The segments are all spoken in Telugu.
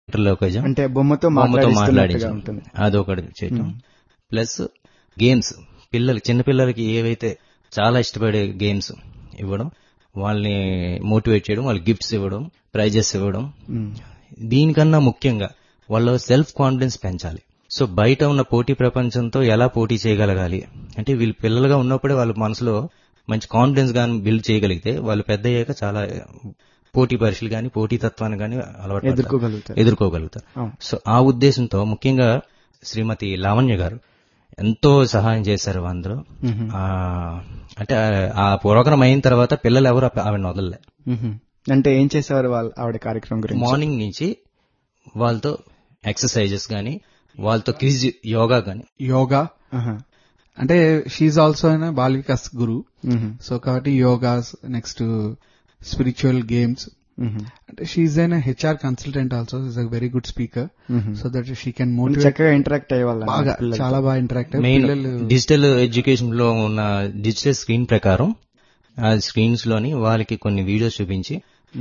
లోకజం అంటే బొమ్మతో బొమ్మతో మాట్లాడిస్తున్నట్టుగా మాట్లాడించడం ఉంటుంది అదొకటి చేయటం ప్లస్ గేమ్స్ పిల్లలు చిన్నపిల్లలకి ఏవైతే చాలా ఇష్టపడే గేమ్స్ ఇవ్వడం వాళ్ళని మోటివేట్ చేయడం వాళ్ళకి గిఫ్ట్స్ ఇవ్వడం ప్రైజెస్ ఇవ్వడం ఉమ్. దీనికన్నా ముఖ్యంగా వాళ్ళ సెల్ఫ్ కాన్ఫిడెన్స్ పెంచాలి సో బయట ఉన్న పోటీ ప్రపంచంతో ఎలా పోటీ చేయగలగాలి అంటే వీళ్ళు పిల్లలుగా ఉన్నప్పుడే వాళ్ళ మనసులో మంచి కాన్ఫిడెన్స్ గాని బిల్డ్ చేయగలిగితే వాళ్ళు పెద్ద అయ్యాక చాలా పోటీ పరీక్షలు కానీ పోటీ తత్వాన్ని కానీ అలవాటు పడతారు. ఎదుర్కోగలుగుతారు ఎదుర్కోగలుగుతారు అవును. సో ఆ ఉద్దేశంతో ముఖ్యంగా శ్రీమతి లావణ్య గారు ఎంతో సహాయం చేశారు అందరూ మ్మ్. ఆ, అంటే ఆ- ఆ ప్రోగ్రామ్ అయిన తర్వాత పిల్లలు ఎవరు ఆవిడ వదలలే మ్మ్. అంటే ఏం చేసేవారు వాళ్ళు ఆవిడ కార్యక్రమం గురించి మార్నింగ్ నుంచి వాళ్ళతో ఎక్సర్సైజెస్ గానీ వాళ్ళతో క్విజ్ యోగా గానీ యోగా ఆహా. అంటే షీఈ్ ఆల్సో అయిన బాల్ వికాస్ గురు మ్మ్. సో కాబట్టి yogas next spiritual games hmm. అంటే షీఈ్ అయిన HR consultant also is a very good speaker hmm. So that she can కొంచెం మోటివేట్ చక్కగా ఇంటరాక్ట్ అయ్యే వాళ్ళ బాగా చాలా బాగా ఇంటరాక్ట్ మెయిన్ పిల్లలు డిజిటల్ ఎడ్యుకేషన్ లో ఉన్న డిజిటల్ స్క్రీన్ ప్రకారం ఆ స్క్రీన్స్ లోని వాళ్ళకి కొన్ని వీడియోస్ చూపించి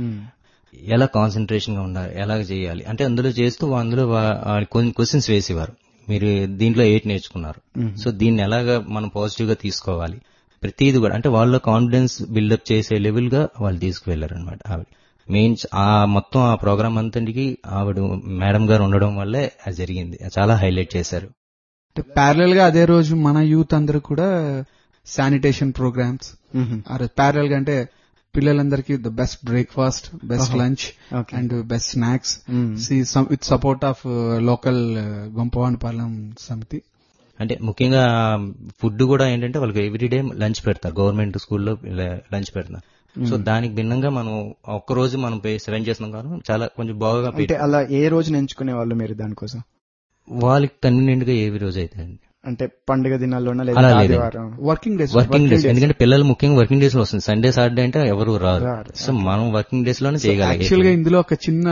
ఎలా కాన్సన్ట్రేషన్ గా ఉండాలి ఎలా చేయాలి అంటే అందులో చేస్తూ అందులో వా- ఆ కొన్ని క్వశ్చన్స్ వేసేవారు మీరు దీంట్లో ఎయిట్ నేర్చుకున్నారు సో దీన్ని ఎలాగా మనం పాజిటివ్ గా తీసుకోవాలి ప్రతిది కూడా అంటే వాళ్ళ కాన్ఫిడెన్స్ బిల్డప్ చేసే లెవెల్ గా వాళ్ళు తీసుకువెళ్లారు అనమాట ఆవిడ మెయిన్ ఆ మొత్తం ఆ ప్రోగ్రామ్ అంతటికి ఆవిడ మేడం గారు ఉండడం వల్లే అది జరిగింది చాలా హైలైట్ చేశారు ప్యారల్ గా అదే రోజు మన యూత్ అందరూ కూడా శానిటేషన్ ప్రోగ్రామ్స్ ప్యారల్ గా అంటే పిల్లలందరికీ the best breakfast best lunch Okay. And best snacks with support of local Gompavanipalem సమితి అంటే ముఖ్యంగా ఫుడ్ కూడా ఏంటంటే వాళ్ళకి ఎవ్రీడే లంచ్ పెడతారు గవర్నమెంట్ స్కూల్లో లంచ్ పెడతారు సో దానికి భిన్నంగా మనం ఒక్క రోజు మనం సెవెన్ చేస్తున్నాం కానీ చాలా కొంచెం బాగా అంటే పెట్టి అలా ఏ రోజున ఎంచుకునే వాళ్ళు మీరు దానికోసం వాళ్ళకి కన్వీనియంట్ గా ఏ రోజు అయితే అండి అంటే పండుగ దినాల్లోనా అలా లేదా లేదు. ఆదివారం వర్కింగ్ డేస్ వర్కింగ్ డేస్ ఎందుకంటే పిల్లలు ముఖ్యంగా వర్కింగ్ డేస్ లో వస్తుంది సండే సాటర్డే అంటే ఎవరు రారు రారు. సో మనం వర్కింగ్ డేస్ లోనే యాక్చువల్ గా చేయగలిగాం ఇందులో ఒక చిన్న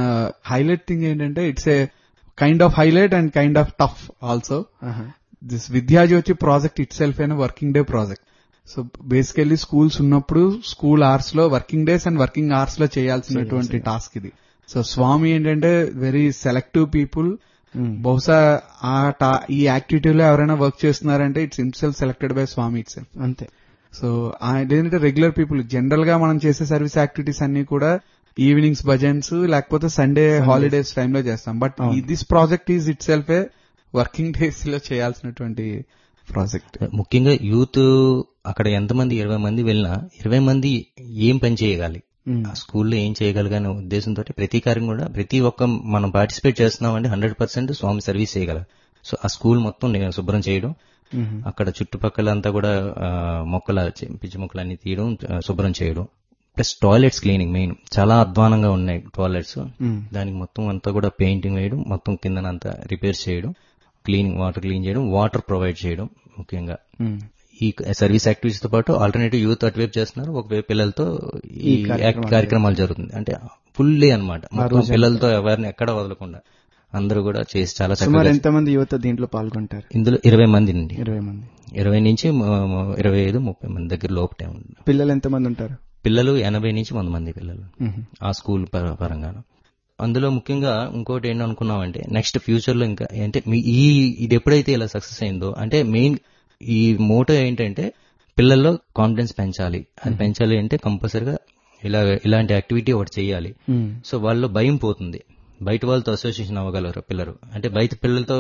హైలైట్ థింగ్ ఏంటంటే it's a kind of highlight and kind of tough also ఆహా. This Vidyajyothi project itself అయిన working day project so basically schools ఉన్నప్పుడు స్కూల్ అవర్స్ లో working days and working hours లో చేయాల్సినటువంటి టాస్క్ ఇది సో స్వామి ఏంటంటే వెరీ సెలెక్టివ్ పీపుల్ మ్మ్. బహుశా ఆ టా- ఈ యాక్టివిటీలో ఎవరైనా వర్క్ చేస్తున్నారంటే it's himself selected by Swami itself అంతే సో ఏంటంటే రెగ్యులర్ పీపుల్ జనరల్ గా మనం చేసే సర్వీస్ యాక్టివిటీస్ అన్ని కూడా ఈవినింగ్స్ భజన్స్ లేకపోతే సండే హాలిడేస్ టైంలో చేస్తాం బట్ అవును. This project is itself a working days లో చేయాల్సినటువంటి ప్రాజెక్ట్ ముఖ్యంగా యూత్ అక్కడ ఎంతమంది ఇరవై మంది వెళ్ళినా ఇరవై మంది ఏం పని చేయగాలి మ్మ్. ఆ స్కూల్లో ఏం చేయగలగానే ఉద్దేశంతో ప్రతి కార్యం కూడా ప్రతి ఒక్క మనం పార్టిసిపేట్ చేస్తున్నామంటే హండ్రెడ్ పర్సెంట్ స్వామి సర్వీస్ చేయగలం సో ఆ స్కూల్ మొత్తం నేను శుభ్రం చేయడం మ్మ్. అక్కడ చుట్టుపక్కల అంతా కూడా ఆ, మొక్కల చి- పిచ్చి మొక్కలన్నీ తీయడం ఆ, శుభ్రం చేయడం ప్లస్ టాయిలెట్స్ క్లీనింగ్ మెయిన్ చాలా అధ్వానంగా ఉన్నాయి టాయిలెట్స్ మ్మ్. దానికి మొత్తం అంతా కూడా పెయింటింగ్ వేయడం మొత్తం కిందనంతా రిపేర్స్ చేయడం క్లీనింగ్ వాటర్ క్లీన్ చేయడం వాటర్ ప్రొవైడ్ చేయడం ముఖ్యంగా మ్మ్. ఈ సర్వీస్ యాక్టివిటీస్ తో పాటు ఆల్టర్నేటివ్ యూత్ అటువైపు చేస్తున్నారు ఒకవైపు పిల్లలతో ఈ ఈ కార్యక్రమాలు కార్యక్రమాలు జరుగుతుంది అంటే ఫుల్ డే అనమాట మొత్తం రోజంతా. పిల్లలతో ఎవరిని ఎక్కడ వదలకుండా అందరూ కూడా చేసి చాలా సుమారు చక్కగా ఎంతమంది యువత దీంట్లో పాల్గొంటారు ఇందులో ఇరవై మంది నుండి ఇరవై మంది ఇరవై నుంచి మ- మ- ఇరవై ఐదు ముప్పై మంది దగ్గర లోపటే ఉంది పిల్లలు ఎంతమంది ఉంటారు పిల్లలు ఎనభై నుంచి వంద మంది పిల్లలు మ్మ్. ఆ స్కూల్ పర- పరంగాను అందులో ముఖ్యంగా ఇంకోటి ఏంటి అనుకున్నామంటే నెక్స్ట్ ఫ్యూచర్ లో ఇంకా అంటే మీ ఈ ఇది ఎప్పుడైతే ఇలా సక్సెస్ అయిందో అంటే మెయిన్ ఈ మోటో ఏంటంటే పిల్లల్లో కాన్ఫిడెన్స్ పెంచాలి అది పెంచాలి అంటే కంపల్సరిగా ఇలా ఇలాంటి యాక్టివిటీ ఒకటి చేయాలి మ్మ్. సో వాళ్ళు భయం పోతుంది బయట వాళ్ళతో అసోసియేషన్ అవ్వగలరు పిల్లలు అంటే బయట పిల్లలతో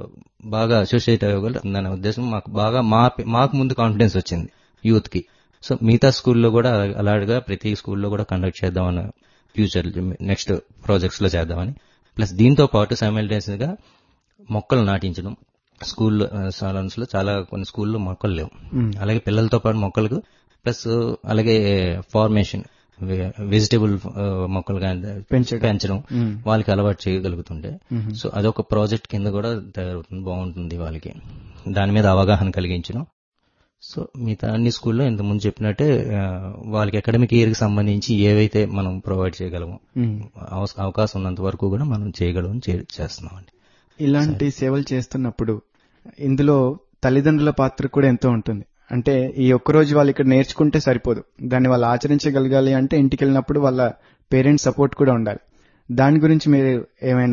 బాగా అసోసియేట్ అవ్వగలరు అనే ఉద్దేశం మాకు బాగా మా మాకు ముందు కాన్ఫిడెన్స్ వచ్చింది యూత్ కి సో మిగతా స్కూల్లో కూడా అలాగా ప్రతి స్కూల్లో కూడా కండక్ట్ చేద్దామని ఫ్యూచర్ నెక్స్ట్ ప్రాజెక్ట్స్ లో చేద్దామని ప్లస్ దీంతో పాటు సైమల్టేనియస్ గా మొక్కలు నాటించడం స్కూల్ సాలన్స్ లో చాలా కొన్ని స్కూల్లో మొక్కలు లేవు మ్మ్. అలాగే పిల్లలతో పాటు మొక్కలకు ప్లస్ అలాగే ఫార్మేషన్ వెజిటేబుల్ మొక్కలు కానీ పెంచడం. పెంచడం మ్మ్. వాళ్ళకి అలవాటు చేయగలుగుతుంటే మ్మ్. సో అదొక ప్రాజెక్ట్ కింద కూడా తయారవుతుంది బాగుంటుంది వాళ్ళకి దాని మీద అవగాహన కలిగించడం సో మిగతా అన్ని స్కూల్లో ఇంతకుముందు చెప్పినట్టే ఆ, వాళ్ళకి అకాడమిక్ ఇయర్ కి సంబంధించి ఏవైతే మనం ప్రొవైడ్ చేయగలమో మ్మ్. అవస- అవకాశం ఉన్నంత వరకు కూడా మనం చేయగలం చే- చేస్తున్నామండి ఇలాంటి సేవలు చేస్తున్నప్పుడు ఇందులో తల్లిదండ్రుల పాత్ర కూడా ఎంతో ఉంటుంది అంటే ఈ ఒక్క రోజు వాళ్ళు ఇక్కడ నేర్చుకుంటే సరిపోదు దాన్ని వాళ్ళు ఆచరించగలగాలి అంటే ఇంటికి వెళ్ళినప్పుడు వాళ్ళ పేరెంట్స్ సపోర్ట్ కూడా ఉండాలి దాని గురించి మీరు ఏమైనా